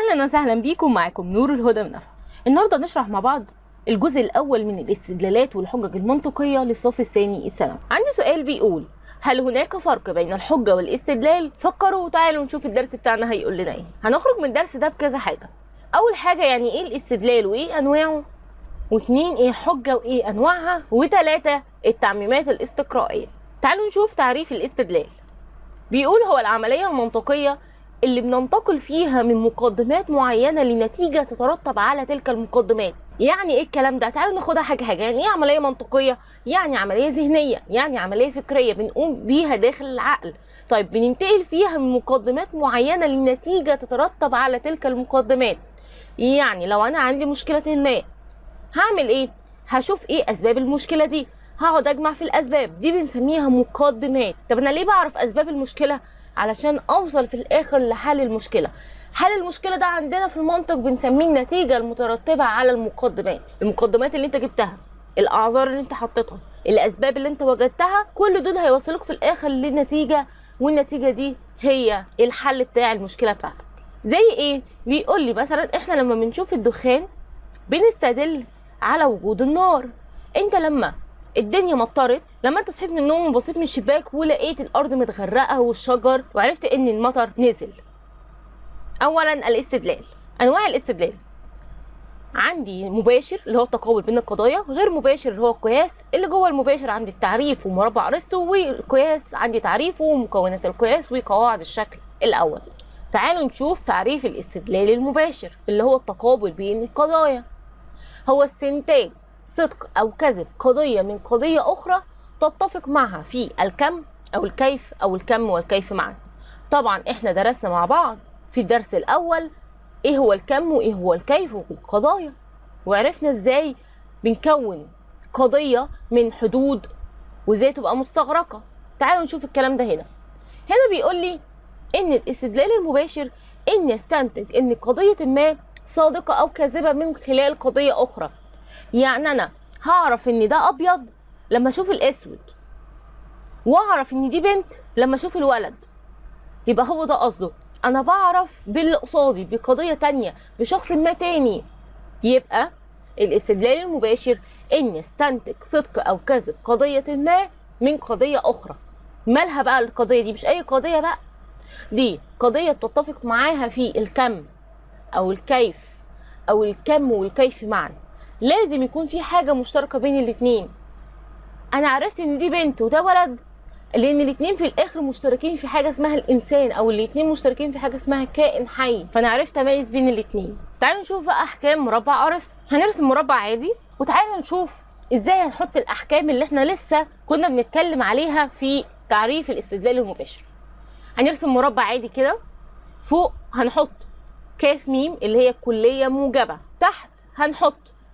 اهلا وسهلا بيكم معاكم نور الهدى من نفع النهارده نشرح مع بعض الجزء الاول من الاستدلالات والحجج المنطقيه للصف الثاني الثانوي عندي سؤال بيقول هل هناك فرق بين الحجه والاستدلال فكروا وتعالوا نشوف الدرس بتاعنا هيقول لنا ايه هنخرج من الدرس ده بكذا حاجه اول حاجه يعني ايه الاستدلال وايه انواعه واثنين ايه الحجه وايه انواعها وثلاثه التعميمات الاستقرائيه تعالوا نشوف تعريف الاستدلال بيقول هو العمليه المنطقيه اللي بننتقل فيها من مقدمات معينة لنتيجة تترتب على تلك المقدمات يعني ايه الكلام ده تعالوا ناخدها حاجة حاجة يعني ايه عملية منطقية يعني عملية ذهنية يعني عملية فكرية بنقوم بيها داخل العقل طيب بننتقل فيها من مقدمات معينة لنتيجة تترتب على تلك المقدمات يعني لو انا عندي مشكلة ما هعمل ايه هشوف ايه اسباب المشكلة دي هقعد اجمع في الاسباب دي بنسميها مقدمات طب انا ليه بعرف اسباب المشكله علشان اوصل في الاخر لحل المشكله حل المشكله ده عندنا في المنطق بنسميه النتيجه المترتبه على المقدمات المقدمات اللي انت جبتها الاعذار اللي انت حطيتها الاسباب اللي انت وجدتها كل دول هيوصلوك في الاخر لنتيجه والنتيجه دي هي الحل بتاع المشكله بتاعتك زي ايه بيقول لي مثلا احنا لما بنشوف الدخان بنستدل على وجود النار انت لما الدنيا مطرت لما انت صحيت من النوم وبصيت من الشباك ولقيت الارض متغرقه والشجر وعرفت ان المطر نزل اولا الاستدلال انواع الاستدلال عندي مباشر اللي هو التقابل بين القضايا غير مباشر اللي هو القياس اللي جوه المباشر عندي التعريف ومربع ارسطو والقياس عندي تعريفه ومكونات القياس وقواعد الشكل الاول تعالوا نشوف تعريف الاستدلال المباشر اللي هو التقابل بين القضايا هو استنتاج صدق أو كذب قضية من قضية أخرى تتفق معها في الكم أو الكيف أو الكم والكيف معا طبعا احنا درسنا مع بعض في الدرس الأول ايه هو الكم وايه هو الكيف والقضايا وعرفنا ازاي بنكون قضية من حدود وازاي تبقى مستغرقة تعالوا نشوف الكلام ده هنا هنا بيقول لي ان الاستدلال المباشر ان يستنتج ان قضية ما صادقة او كاذبة من خلال قضية اخرى يعني انا هعرف ان ده ابيض لما اشوف الاسود واعرف ان دي بنت لما اشوف الولد يبقى هو ده قصده انا بعرف باللي قصادي بقضيه تانية بشخص ما تاني يبقى الاستدلال المباشر ان يستنتج صدق او كذب قضيه ما من قضيه اخرى مالها بقى القضيه دي مش اي قضيه بقى دي قضيه بتتفق معاها في الكم او الكيف او الكم والكيف معا لازم يكون في حاجة مشتركة بين الاتنين أنا عرفت إن دي بنت وده ولد لأن الاتنين في الآخر مشتركين في حاجة اسمها الإنسان أو الاتنين مشتركين في حاجة اسمها كائن حي فأنا عرفت أميز بين الاتنين تعالوا نشوف بقى أحكام مربع أرسطو هنرسم مربع عادي وتعالوا نشوف إزاي هنحط الأحكام اللي إحنا لسه كنا بنتكلم عليها في تعريف الاستدلال المباشر هنرسم مربع عادي كده فوق هنحط كاف ميم اللي هي كلية موجبة تحت هنحط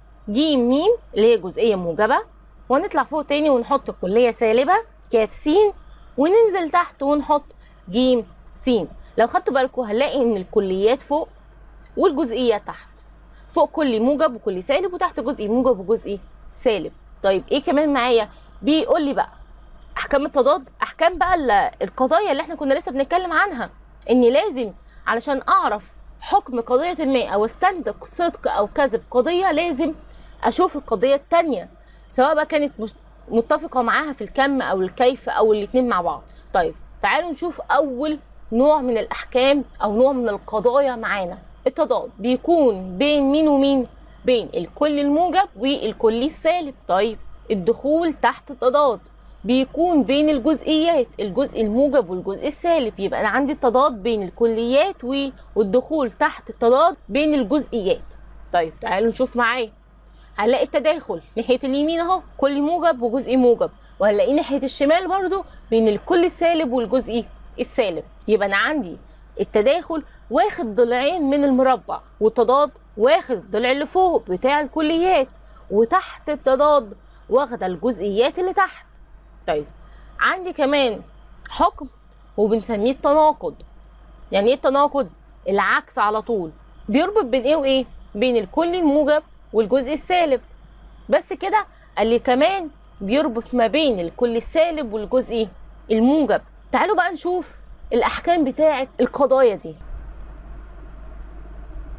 جيم ميم اللي هي جزئية موجبة ونطلع فوق تاني ونحط كلية سالبة كاف سين وننزل تحت ونحط جيم سين لو خدتوا بالكم هنلاقي ان الكليات فوق والجزئيات تحت فوق كل موجب وكل سالب وتحت جزء موجب وجزء سالب طيب ايه كمان معايا بيقول لي بقى احكام التضاد احكام بقى القضايا اللي احنا كنا لسه بنتكلم عنها ان لازم علشان اعرف حكم قضية ما او استنتج صدق او كذب قضية لازم اشوف القضيه الثانيه سواء بقى كانت متفقه معاها في الكم او الكيف او الاثنين مع بعض طيب تعالوا نشوف اول نوع من الاحكام او نوع من القضايا معانا التضاد بيكون بين مين ومين بين الكل الموجب والكل السالب طيب الدخول تحت التضاد بيكون بين الجزئيات الجزء الموجب والجزء السالب يبقى انا عندي التضاد بين الكليات والدخول تحت التضاد بين الجزئيات طيب تعالوا نشوف معايا هنلاقي التداخل ناحيه اليمين اهو كل موجب وجزء موجب وهنلاقيه ناحيه الشمال برضو بين الكل السالب والجزء السالب يبقى انا عندي التداخل واخد ضلعين من المربع والتضاد واخد الضلع اللي فوق بتاع الكليات وتحت التضاد واخده الجزئيات اللي تحت طيب عندي كمان حكم وبنسميه التناقض يعني ايه التناقض العكس على طول بيربط بين ايه وايه بين الكل الموجب والجزء السالب بس كده قال لي كمان بيربط ما بين الكل السالب والجزء الموجب تعالوا بقى نشوف الاحكام بتاعه القضايا دي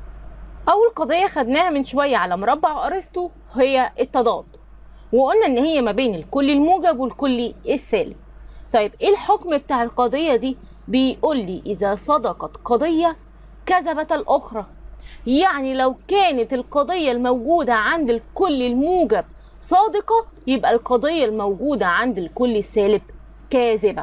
اول قضيه خدناها من شويه على مربع ارسطو هي التضاد وقلنا ان هي ما بين الكل الموجب والكل السالب طيب ايه الحكم بتاع القضيه دي بيقول لي اذا صدقت قضيه كذبت الاخرى يعني لو كانت القضيه الموجوده عند الكل الموجب صادقه يبقى القضيه الموجوده عند الكل السالب كاذبه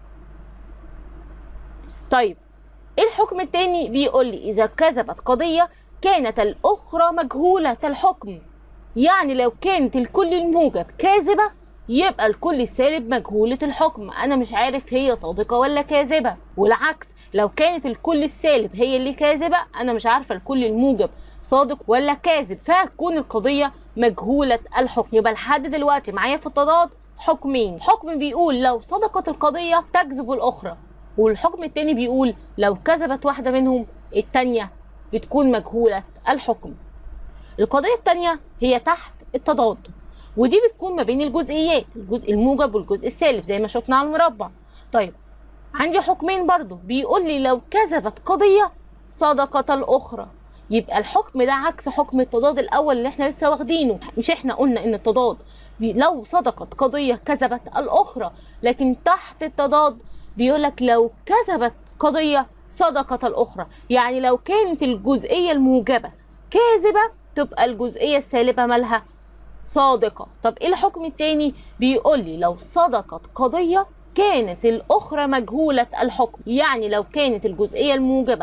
طيب ايه الحكم التاني بيقول لي اذا كذبت قضيه كانت الاخرى مجهوله الحكم يعني لو كانت الكل الموجب كاذبه يبقى الكل السالب مجهولة الحكم أنا مش عارف هي صادقة ولا كاذبة والعكس لو كانت الكل السالب هي اللي كاذبة أنا مش عارفة الكل الموجب صادق ولا كاذب فهتكون القضية مجهولة الحكم يبقى لحد دلوقتي معايا في التضاد حكمين حكم بيقول لو صدقت القضية تكذب الأخرى والحكم التاني بيقول لو كذبت واحدة منهم التانية بتكون مجهولة الحكم القضية التانية هي تحت التضاد ودي بتكون ما بين الجزئيات الجزء الموجب والجزء السالب زي ما شفنا على المربع طيب عندي حكمين برضو بيقول لي لو كذبت قضية صدقت الأخرى يبقى الحكم ده عكس حكم التضاد الأول اللي احنا لسه واخدينه مش احنا قلنا ان التضاد لو صدقت قضية كذبت الأخرى لكن تحت التضاد بيقول لك لو كذبت قضية صدقت الأخرى يعني لو كانت الجزئية الموجبة كاذبة تبقى الجزئية السالبة مالها صادقة طب ايه الحكم التاني بيقول لي لو صدقت قضية كانت الأخرى مجهولة الحكم يعني لو كانت الجزئية الموجبة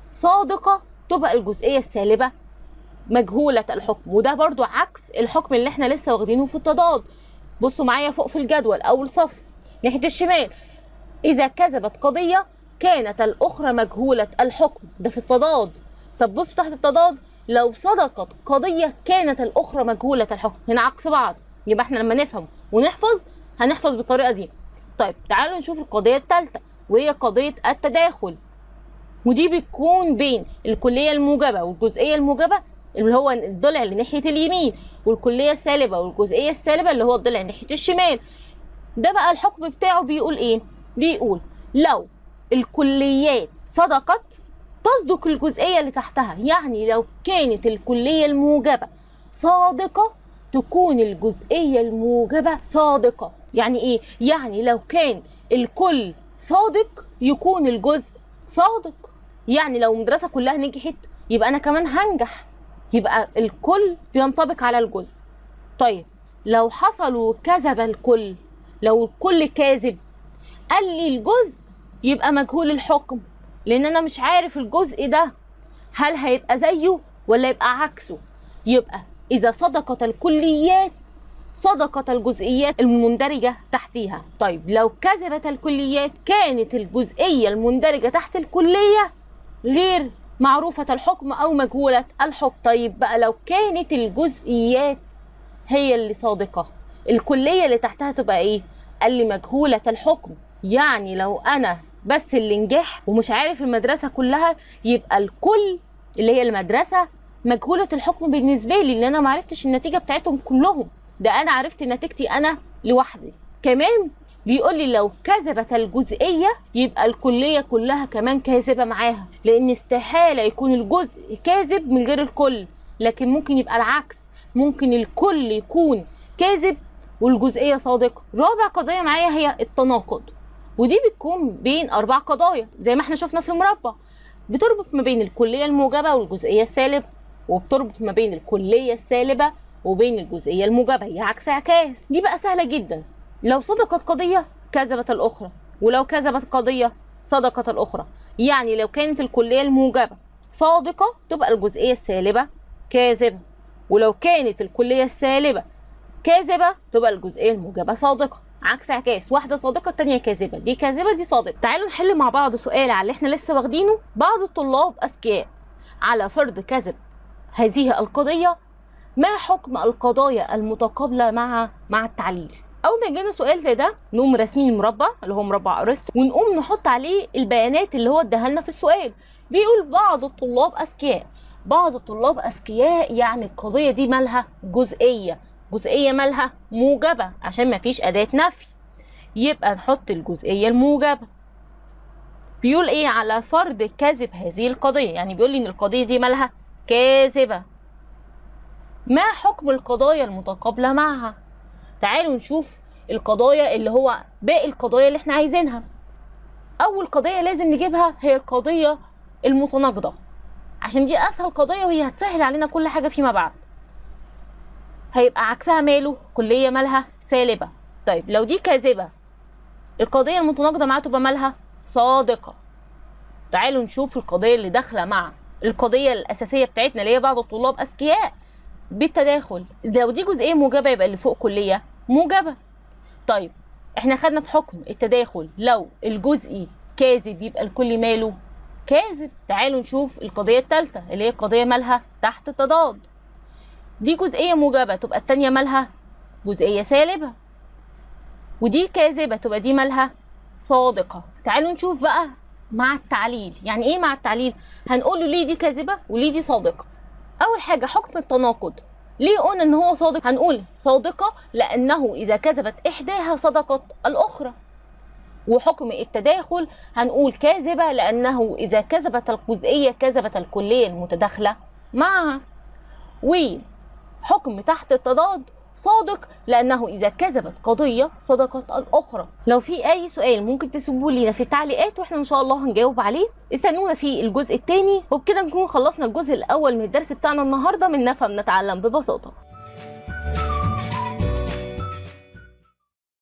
صادقة تبقى الجزئية السالبة مجهولة الحكم وده برضو عكس الحكم اللي احنا لسه واخدينه في التضاد بصوا معايا فوق في الجدول أول صف ناحية الشمال إذا كذبت قضية كانت الأخرى مجهولة الحكم ده في التضاد طب بصوا تحت التضاد لو صدقت قضية كانت الأخرى مجهولة الحكم هنا عكس بعض يبقى احنا لما نفهم ونحفظ هنحفظ بالطريقة دي طيب تعالوا نشوف القضية الثالثة وهي قضية التداخل ودي بتكون بين الكلية الموجبة والجزئية الموجبة اللي هو الضلع اللي ناحية اليمين والكلية السالبة والجزئية السالبة اللي هو الضلع ناحية الشمال ده بقى الحكم بتاعه بيقول ايه بيقول لو الكليات صدقت تصدق الجزئية اللي تحتها يعني لو كانت الكلية الموجبة صادقة تكون الجزئية الموجبة صادقة يعني ايه؟ يعني لو كان الكل صادق يكون الجزء صادق يعني لو المدرسة كلها نجحت يبقى أنا كمان هنجح يبقى الكل بينطبق على الجزء طيب لو حصل وكذب الكل لو الكل كاذب قال لي الجزء يبقى مجهول الحكم لان انا مش عارف الجزء ده هل هيبقى زيه ولا يبقى عكسه يبقى اذا صدقت الكليات صدقت الجزئيات المندرجة تحتيها طيب لو كذبت الكليات كانت الجزئية المندرجة تحت الكلية غير معروفة الحكم أو مجهولة الحكم طيب بقى لو كانت الجزئيات هي اللي صادقة الكلية اللي تحتها تبقى إيه؟ قال لي مجهولة الحكم يعني لو أنا بس اللي نجح ومش عارف المدرسة كلها يبقى الكل اللي هي المدرسة مجهولة الحكم بالنسبة لي لأن أنا معرفتش النتيجة بتاعتهم كلهم ده أنا عرفت نتيجتي أنا لوحدي كمان بيقول لي لو كذبت الجزئية يبقى الكلية كلها كمان كاذبة معاها لأن استحالة يكون الجزء كاذب من غير الكل لكن ممكن يبقى العكس ممكن الكل يكون كاذب والجزئية صادقة رابع قضية معايا هي التناقض ودي بتكون بين أربع قضايا زي ما احنا شفنا في المربع بتربط ما بين الكلية الموجبة والجزئية السالبة وبتربط ما بين الكلية السالبة وبين الجزئية الموجبة هي عكس عكاس دي بقى سهلة جدا لو صدقت قضية كذبت الأخرى ولو كذبت قضية صدقت الأخرى يعني لو كانت الكلية الموجبة صادقة تبقى الجزئية السالبة كاذبة ولو كانت الكلية السالبة كاذبة تبقى الجزئية الموجبة صادقة عكس عكاس واحدة صادقة التانية كاذبة دي كاذبة دي صادقة تعالوا نحل مع بعض سؤال على اللي احنا لسه واخدينه بعض الطلاب أذكياء على فرض كذب هذه القضية ما حكم القضايا المتقابلة مع مع التعليل اول ما يجينا سؤال زي ده نقوم راسمين مربع اللي هو مربع ارسطو ونقوم نحط عليه البيانات اللي هو اداها لنا في السؤال بيقول بعض الطلاب اذكياء بعض الطلاب اذكياء يعني القضيه دي مالها جزئيه جزئيه مالها موجبه عشان ما فيش اداه نفي يبقى نحط الجزئيه الموجبه بيقول ايه على فرض كذب هذه القضيه يعني بيقول لي ان القضيه دي مالها كاذبة ما حكم القضايا المتقابلة معها تعالوا نشوف القضايا اللي هو باقي القضايا اللي احنا عايزينها اول قضية لازم نجيبها هي القضية المتناقضة عشان دي اسهل قضية وهي هتسهل علينا كل حاجة فيما بعد هيبقى عكسها ماله كلية مالها سالبة طيب لو دي كاذبة القضية المتناقضة معاها تبقى مالها صادقة تعالوا نشوف القضية اللي داخلة مع القضية الأساسية بتاعتنا اللي هي بعض الطلاب أذكياء بالتداخل لو دي جزئية موجبة يبقى اللي فوق كلية موجبة طيب احنا خدنا في حكم التداخل لو الجزئي كاذب يبقى الكلي ماله كاذب تعالوا نشوف القضية الثالثة اللي هي القضية مالها تحت التضاد دي جزئية موجبة تبقى التانية مالها جزئية سالبة ودي كاذبة تبقى دي مالها صادقة تعالوا نشوف بقى مع التعليل يعني ايه مع التعليل هنقول له ليه دي كاذبة وليه دي صادقة اول حاجة حكم التناقض ليه قلنا ان هو صادق هنقول صادقة لانه اذا كذبت احداها صدقت الاخرى وحكم التداخل هنقول كاذبة لانه اذا كذبت الجزئية كذبت الكلية المتداخلة معها وحكم تحت التضاد صادق لانه اذا كذبت قضيه صدقت الاخرى لو في اي سؤال ممكن تسيبوه لينا في التعليقات واحنا ان شاء الله هنجاوب عليه استنونا في الجزء الثاني وبكده نكون خلصنا الجزء الاول من الدرس بتاعنا النهارده من نفهم نتعلم ببساطه